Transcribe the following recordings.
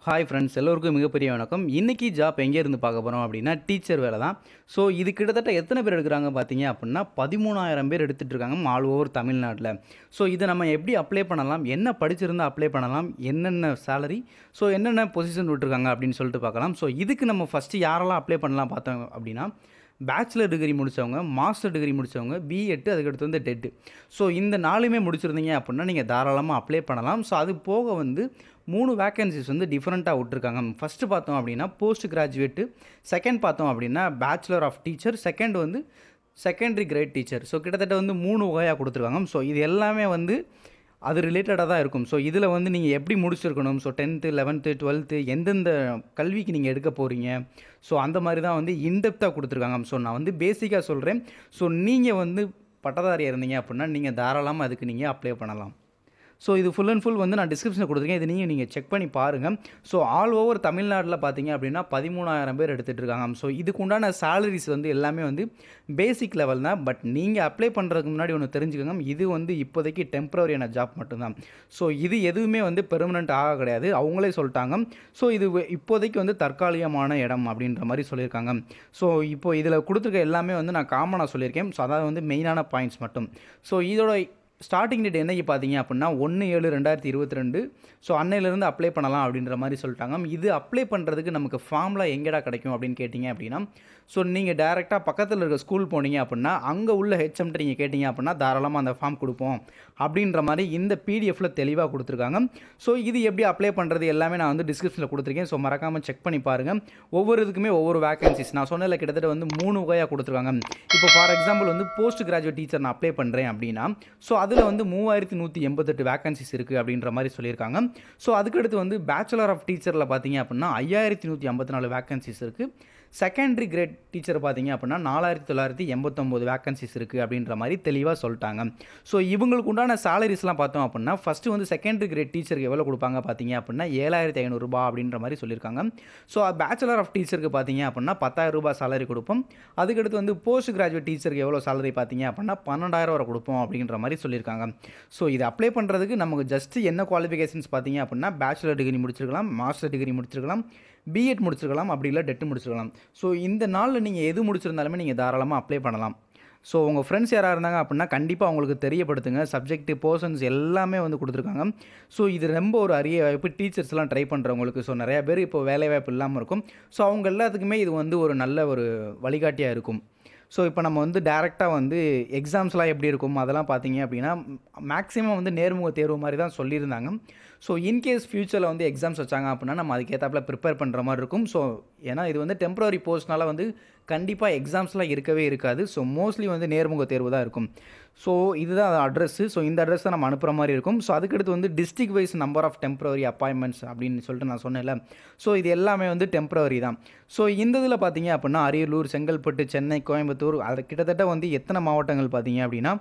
hi friends எல்லோருக்கும் மிகப்பெரிய வணக்கம் இன்றைக்கி ஜாப் எங்கே இருந்து பார்க்க போகிறோம் அப்படின்னா டீச்சர் வேலை தான் ஸோ இது கிட்டத்தட்ட எத்தனை பேர் எடுக்கிறாங்க பார்த்தீங்க அப்படின்னா பதிமூணாயிரம் பேர் எடுத்துகிட்டு இருக்காங்க ஆல் ஓவர் தமிழ்நாட்டில் ஸோ இதை நம்ம எப்படி அப்ளை பண்ணலாம் என்ன படிச்சிருந்தா அப்ளை பண்ணலாம் என்னென்ன சேலரி ஸோ என்னென்ன பொசிஷன் விட்டுருக்காங்க அப்படின்னு சொல்லிட்டு பார்க்கலாம் ஸோ இதுக்கு நம்ம ஃபஸ்ட்டு யாரெல்லாம் அப்ளை பண்ணலாம் பார்த்தோம் அப்படின்னா பேச்சுலர் டிகிரி முடித்தவங்க மாஸ்டர் டிகிரி முடித்தவங்க பிஎட்டு அதுக்கடுத்து வந்து டெட்டு ஸோ இந்த நாலுமே முடிச்சிருந்தீங்க அப்படின்னா நீங்கள் தாராளமாக அப்ளை பண்ணலாம் ஸோ அது போக வந்து மூணு வேக்கன்சிஸ் வந்து டிஃப்ரெண்ட்டாக விட்ருக்காங்க ஃபஸ்ட்டு பார்த்தோம் அப்படின்னா போஸ்ட் கிராஜுவேட்டு செகண்ட் பார்த்தோம் அப்படின்னா பேச்சுலர் ஆஃப் டீச்சர் செகண்ட் வந்து செகண்டரி கிரேட் டீச்சர் ஸோ கிட்டத்தட்ட வந்து மூணு வகையாக கொடுத்துருக்காங்க ஸோ இது எல்லாமே வந்து அது ரிலேட்டடாக தான் இருக்கும் ஸோ இதில் வந்து நீங்கள் எப்படி முடிச்சிருக்கணும் ஸோ டென்த்து லெவன்த்து டுவெல்த்து எந்தெந்த கல்விக்கு நீங்கள் எடுக்க போகிறீங்க ஸோ அந்த மாதிரி தான் வந்து இன்டெப்த்தாக கொடுத்துருக்காங்க ஸோ நான் வந்து பேசிக்காக சொல்கிறேன் ஸோ நீங்கள் வந்து பட்டதாரியாக இருந்தீங்க அப்படின்னா நீங்கள் தாராளமாக அதுக்கு நீங்கள் அப்ளை பண்ணலாம் ஸோ இது ஃபுல் அண்ட் ஃபுல் வந்து நான் டிஸ்கிரிப்ஷனில் கொடுத்துருக்கேன் இது நீங்கள் நீங்கள் செக் பண்ணி பாருங்கள் ஸோ ஆல் ஓவர் தமிழ்நாட்டில் பார்த்தீங்க அப்படின்னா பதிமூணாயிரம் பேர் எடுத்துகிட்டு இருக்காங்க ஸோ இதுக்கு உண்டான சேலரிஸ் வந்து எல்லாமே வந்து பேசிக் லெவல் தான் பட் நீங்கள் அப்ளை பண்ணுறதுக்கு முன்னாடி ஒன்று தெரிஞ்சுக்கோங்க இது வந்து இப்போதைக்கு டெம்பரரியான ஜாப் மட்டும்தான் ஸோ இது எதுவுமே வந்து பெர்மனெண்ட் ஆக கிடையாது அவங்களே சொல்லிட்டாங்க ஸோ இது வ- இப்போதைக்கு வந்து தற்காலிகமான இடம் அப்படின்ற மாதிரி சொல்லியிருக்காங்க ஸோ இப்போ இதில் கொடுத்துருக்க எல்லாமே வந்து நான் காமனாக சொல்லியிருக்கேன் ஸோ அதாவது வந்து மெயினான பாயிண்ட்ஸ் மட்டும் ஸோ இதோட ஸ்டார்டிங் டேட் என்னைக்கு பார்த்தீங்க அப்படின்னா ஒன்று ஏழு ரெண்டாயிரத்தி இருபத்தி ரெண்டு ஸோ அன்னையிலேருந்து அப்ளை பண்ணலாம் அப்படின்ற மாதிரி சொல்லிட்டாங்க இது அப்ளை பண்ணுறதுக்கு நமக்கு ஃபார்ம்லாம் எங்கடா கிடைக்கும் அப்படின்னு கேட்டிங்க அப்படின்னா ஸோ நீங்கள் டேரெக்டாக பக்கத்தில் இருக்க ஸ்கூல் போனீங்க அப்படின்னா அங்கே உள்ள ஹெச்எம்கிட்ட நீங்கள் கேட்டிங்க அப்படின்னா தாராளமாக அந்த ஃபார்ம் கொடுப்போம் அப்படின்ற மாதிரி இந்த பிடிஎஃப்ல தெளிவாக கொடுத்துருக்காங்க ஸோ இது எப்படி அப்ளை பண்ணுறது எல்லாமே நான் வந்து டிஸ்கிரிப்ஷனில் கொடுத்துருக்கேன் ஸோ மறக்காமல் செக் பண்ணி பாருங்கள் ஒவ்வொரு இதுக்குமே ஒவ்வொரு வேகன்சிஸ் நான் சொன்னதில் கிட்டத்தட்ட வந்து மூணு வகையாக கொடுத்துருக்காங்க இப்போ ஃபார் எக்ஸாம்பிள் வந்து போஸ்ட் கிராஜுவேட் டீச்சர் நான் அப்ளை பண்ணுறேன் அப்படின்னா ஸோ அதில் வந்து மூவாயிரத்தி நூற்றி எண்பத்தெட்டு வேகன்சிஸ் இருக்குது அப்படின்ற மாதிரி சொல்லியிருக்காங்க ஸோ அதுக்கடுத்து வந்து பேச்சுலர் ஆஃப் டீச்சரில் பார்த்தீங்க அப்படின்னா ஐயாயிரத்தி நூற்றி ஐம்பத்தி நாலு வேகன்சிஸ் இருக்குது செகண்டரி கிரேட் டீச்சர் பார்த்தீங்க அப்படின்னா நாலாயிரத்தி தொள்ளாயிரத்தி எண்பத்தொம்போது வேகன்சிஸ் இருக்குது அப்படின்ற மாதிரி தெளிவாக சொல்லிட்டாங்க ஸோ இவங்களுக்கு உண்டான சாலரிஸ்லாம் பார்த்தோம் அப்படின்னா ஃபஸ்ட்டு வந்து செகண்டரி கிரேட் டீச்சருக்கு எவ்வளோ கொடுப்பாங்க பார்த்தீங்க அப்படின்னா ஏழாயிரத்தி ஐநூறுரூபா அப்படின்ற மாதிரி சொல்லியிருக்காங்க ஸோ பேச்சுலர் ஆஃப் டீச்சருக்கு பார்த்தீங்க அப்படின்னா பத்தாயிரம் ரூபாய் salary கொடுப்போம் அதுக்கடுத்து வந்து போஸ்ட் கிராஜுவேட் டீச்சருக்கு எவ்வளோ salary பார்த்தீங்க அப்படின்னா பன்னெண்டாயிரம் வரை கொடுப்போம் அப்படின்ற மாதிரி சொல்லியிருக்காங்க ஸோ இது அப்ளை பண்ணுறதுக்கு நமக்கு ஜஸ்ட் என்ன குவாலிஃபிகேஷன்ஸ் பார்த்தீங்க அப்படின்னா பேச்சுலர் டிகிரி முடிச்சிருக்கலாம் மாஸ்டர் டிகிரி முடிச்சிருக்கலாம் பிஎட் முடிச்சிருக்கலாம் அப்படி இல்லை டெட்டு முடிச்சிருக்கலாம் ஸோ இந்த நாளில் நீங்கள் எது முடிச்சிருந்தாலுமே நீங்கள் தாராளமாக அப்ளை பண்ணலாம் ஸோ உங்கள் ஃப்ரெண்ட்ஸ் யாராக இருந்தாங்க அப்படின்னா கண்டிப்பாக அவங்களுக்கு தெரியப்படுத்துங்க சப்ஜெக்ட் போர்ஷன்ஸ் எல்லாமே வந்து கொடுத்துருக்காங்க ஸோ இது ரொம்ப ஒரு அரிய வாய்ப்பு டீச்சர்ஸ்லாம் ட்ரை பண்ணுறவங்களுக்கு ஸோ நிறையா பேர் இப்போ வேலை வாய்ப்பு இல்லாமல் இருக்கும் ஸோ அவங்க எல்லாத்துக்குமே இது வந்து ஒரு நல்ல ஒரு வழிகாட்டியாக இருக்கும் ஸோ இப்போ நம்ம வந்து டேரெக்டாக வந்து எக்ஸாம்ஸ்லாம் எப்படி இருக்கும் அதெல்லாம் பார்த்தீங்க அப்படின்னா மேக்ஸிமம் வந்து நேர்முக தேர்வு மாதிரி தான் சொல்லியிருந்தாங்க ஸோ இன்கேஸ் ஃப்யூச்சரில் வந்து எக்ஸாம்ஸ் வச்சாங்க அப்படின்னா நம்ம அதுக்கேற்றாப்புல ப்ரிப்பேர் பண்ணுற மாதிரி இருக்கும் ஸோ ஏன்னா இது வந்து டெம்பரரி போஸ்ட்னால வந்து கண்டிப்பாக எக்ஸாம்ஸ்லாம் இருக்கவே இருக்காது ஸோ மோஸ்ட்லி வந்து நேர்முக தேர்வு தான் இருக்கும் ஸோ இதுதான் அட்ரஸ்ஸு ஸோ இந்த அட்ரஸ் தான் நம்ம அனுப்புகிற மாதிரி இருக்கும் ஸோ அதுக்கடுத்து வந்து district wise number of temporary appointments அப்படின்னு சொல்லிட்டு நான் சொன்னேன்ல ஸோ இது எல்லாமே வந்து டெம்பரரி தான் ஸோ இந்த இதில் பார்த்தீங்க அப்படின்னா அரியலூர் செங்கல்பட்டு சென்னை கோயம்புத்தூர் அது கிட்டத்தட்ட வந்து எத்தனை மாவட்டங்கள் பார்த்தீங்க அப்படின்னா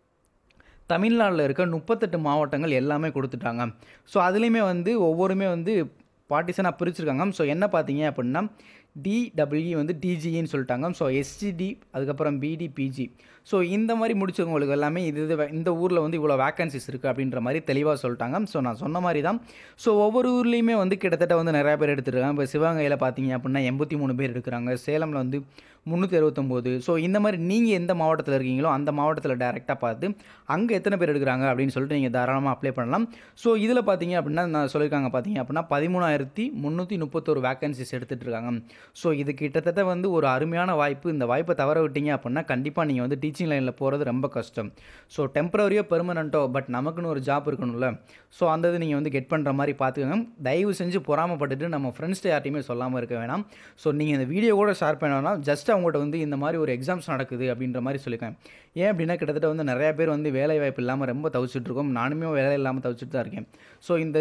தமிழ்நாட்டில் இருக்க முப்பத்தெட்டு மாவட்டங்கள் எல்லாமே கொடுத்துட்டாங்க ஸோ அதுலேயுமே வந்து ஒவ்வொருமே வந்து பார்ட்டிஷனாக பிரிச்சிருக்காங்க ஸோ என்ன பார்த்தீங்க அப்படின்னா டிடபிள்யூ வந்து டிஜின்னு சொல்லிட்டாங்க ஸோ எஸ்ஜிடி அதுக்கப்புறம் பிடி பிஜி ஸோ இந்த மாதிரி முடிச்சவங்களுக்கு எல்லாமே இது இது வே- இந்த ஊரில் வந்து இவ்வளோ வேக்கன்சிஸ் இருக்குது அப்படின்ற மாதிரி தெளிவாக சொல்லிட்டாங்க ஸோ நான் சொன்ன மாதிரி தான் ஸோ ஒவ்வொரு ஊர்லேயுமே வந்து கிட்டத்தட்ட வந்து நிறையா பேர் எடுத்துருக்காங்க இப்போ சிவகங்கையில் பார்த்தீங்க அப்படின்னா எண்பத்தி மூணு பேர் எடுக்கிறாங்க சேலமில் வந்து முந்நூற்றி அறுபத்தொம்போது ஸோ இந்த மாதிரி நீங்கள் எந்த மாவட்டத்தில் இருக்கீங்களோ அந்த மாவட்டத்தில் டேரெக்டாக பார்த்து அங்கே எத்தனை பேர் எடுக்கிறாங்க அப்படின்னு சொல்லிட்டு நீங்கள் தாராளமாக அப்ளை பண்ணலாம் ஸோ இதில் பார்த்தீங்க அப்படின்னா நான் சொல்லியிருக்காங்க பார்த்தீங்க அப்படின்னா பதிமூணாயிரத்தி முந்நூற்றி முப்பத்தொரு வேகன்சிஸ் எடுத்துகிட்டு இருக்காங்க ஸோ இது கிட்டத்தட்ட வந்து ஒரு அருமையான வாய்ப்பு இந்த வாய்ப்பை தவற விட்டீங்க அப்படின்னா கண்டிப்பாக நீங்கள் வந்து டீச்சிங் லைனில் போகிறது ரொம்ப கஷ்டம் ஸோ டெம்பரரியோ பெர்மனண்ட்டோ பட் நமக்குன்னு ஒரு ஜாப் இருக்கணும்ல ஸோ அந்த இது நீங்கள் வந்து கெட் பண்ணுற மாதிரி பார்த்துக்கோங்க தயவு செஞ்சு பொறாமப்பட்டுட்டு நம்ம ஃப்ரெண்ட்ஸ்ட்டு யார்ட்டையுமே சொல்லாமல் இருக்க வேணாம் ஸோ நீங்கள் இந்த வீடியோ கூட ஷேர் பண்ணணும்னா ஜஸ்ட் அவங்கள்ட்ட வந்து இந்த மாதிரி ஒரு எக்ஸாம்ஸ் நடக்குது அப்படின்ற மாதிரி சொல்லியிருக்கேன் ஏன் அப்படின்னா கிட்டத்தட்ட வந்து நிறையா பேர் வந்து வேலை வாய்ப்பு இல்லாமல் ரொம்ப தவிச்சிட்டு இருக்கோம் நானுமே வேலை இல்லாமல் தவிச்சிட்டு தான் இருக்கேன் ஸோ இந்த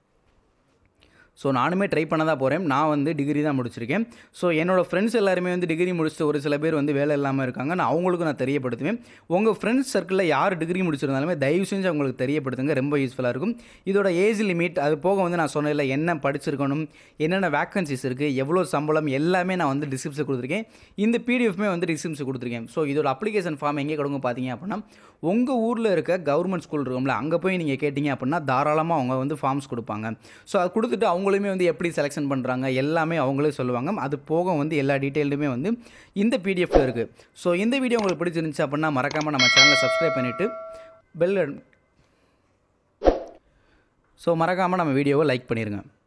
ஸோ நானுமே ட்ரை பண்ண தான் போகிறேன் நான் வந்து டிகிரி தான் முடிச்சிருக்கேன் ஸோ என்னோடய ஃப்ரெண்ட்ஸ் எல்லாருமே வந்து டிகிரி முடிச்சுட்டு ஒரு சில பேர் வந்து வேலை இல்லாமல் இருக்காங்க நான் அவங்களுக்கும் நான் தெரியப்படுத்துவேன் உங்கள் ஃப்ரெண்ட்ஸ் சர்க்கிளில் யார் டிகிரி முடிச்சிருந்தாலுமே தயவு செஞ்சு அவங்களுக்கு தெரியப்படுத்துங்க ரொம்ப யூஸ்ஃபுல்லாக இருக்கும் இதோட ஏஜ் லிமிட் அது போக வந்து நான் சொன்னதில்ல என்ன படிச்சிருக்கணும் என்னென்ன வேக்கன்சிஸ் இருக்குது எவ்வளோ சம்பளம் எல்லாமே நான் வந்து டிஸ்கிரிப்ஷன் கொடுத்துருக்கேன் இந்த பிடிஎஃப்மே வந்து டிஸ்கிரிப்ஷன் கொடுத்துருக்கேன் ஸோ இதோட அப்ளிகேஷன் ஃபார்ம் எங்கே கொடுங்க பார்த்தீங்க அப்படின்னா உங்கள் ஊரில் இருக்க கவர்மெண்ட் ஸ்கூல் இருக்கும்ல அங்கே போய் நீங்கள் கேட்டிங்க அப்படின்னா தாராளமாக அவங்க வந்து ஃபார்ம்ஸ் கொடுப்பாங்க ஸோ அது கொடுத்துட்டு அவங்களுக்கு அவங்களுமே வந்து எப்படி செலெக்ஷன் பண்ணுறாங்க எல்லாமே அவங்களே சொல்லுவாங்க அது போக வந்து எல்லா டீட்டெயிலுமே வந்து இந்த பிடிஎஃப்ல இருக்குது ஸோ இந்த வீடியோ உங்களுக்கு பிடிச்சிருந்துச்சு அப்படின்னா மறக்காமல் நம்ம சேனலை சப்ஸ்கிரைப் பண்ணிவிட்டு பெல் ஸோ மறக்காமல் நம்ம வீடியோவை லைக் பண்ணிடுங்க